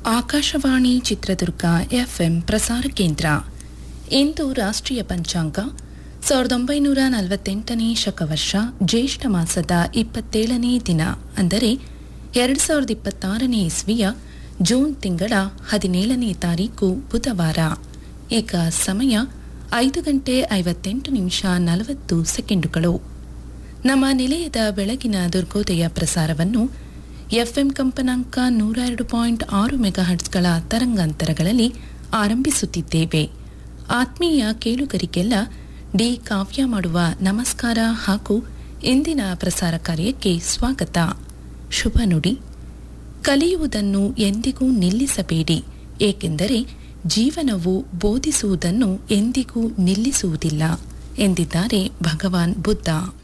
Akashvani Chitradurga FM ಪ್ರಸಾರ ಕೇಂದ್ರ ಇಂದು ರಾಷ್ಟ್ರೀಯ ಪಂಚಾಂಗ ಸಾವಿರದ ಒಂಬೈನೂರ ನಲವತ್ತೆಂಟನೇ ಶಕವರ್ಷ ಜ್ಯೇಷ್ಠ ಮಾಸದ ಇಪ್ಪತ್ತೇಳನೇ ದಿನ ಅಂದರೆ ಎರಡು ಸಾವಿರದ ಇಪ್ಪತ್ತಾರನೇ ಇಸ್ವಿಯ ಜೂನ್ ತಿಂಗಳ ಹದಿನೇಳನೇ ತಾರೀಕು ಬುಧವಾರ ಈಗ ಸಮಯ ಐದು ಗಂಟೆ ಐವತ್ತೆಂಟು ನಿಮಿಷ ನಲವತ್ತು ಸೆಕೆಂಡುಗಳು ನಮ್ಮ ನಿಲಯದ ಬೆಳಗಿನ ದುರ್ಗೋದಯ ಪ್ರಸಾರವನ್ನು ಎಫ್ಎಂ ಕಂಪನಾಂಕ ನೂರ ಎರಡು ಪಾಯಿಂಟ್ ಆರು ಮೆಗಾಹರ್ಟ್ಸ್ಗಳ ತರಂಗಾಂತರಗಳಲ್ಲಿ ಆರಂಭಿಸುತ್ತಿದ್ದೇವೆ ಆತ್ಮೀಯ ಕೇಳುಗರಿಗೆಲ್ಲ ಡಿ ಕಾವ್ಯ ಮಾಡುವ ನಮಸ್ಕಾರ ಹಾಗೂ ಇಂದಿನ ಪ್ರಸಾರ ಕಾರ್ಯಕ್ಕೆ ಸ್ವಾಗತ ಶುಭ ನುಡಿ ಕಲಿಯುವುದನ್ನು ಎಂದಿಗೂ ನಿಲ್ಲಿಸಬೇಡಿ ಏಕೆಂದರೆ ಜೀವನವು ಬೋಧಿಸುವುದನ್ನು ಎಂದಿಗೂ ನಿಲ್ಲಿಸುವುದಿಲ್ಲ ಎಂದಿದ್ದಾರೆ ಭಗವಾನ್ ಬುದ್ಧ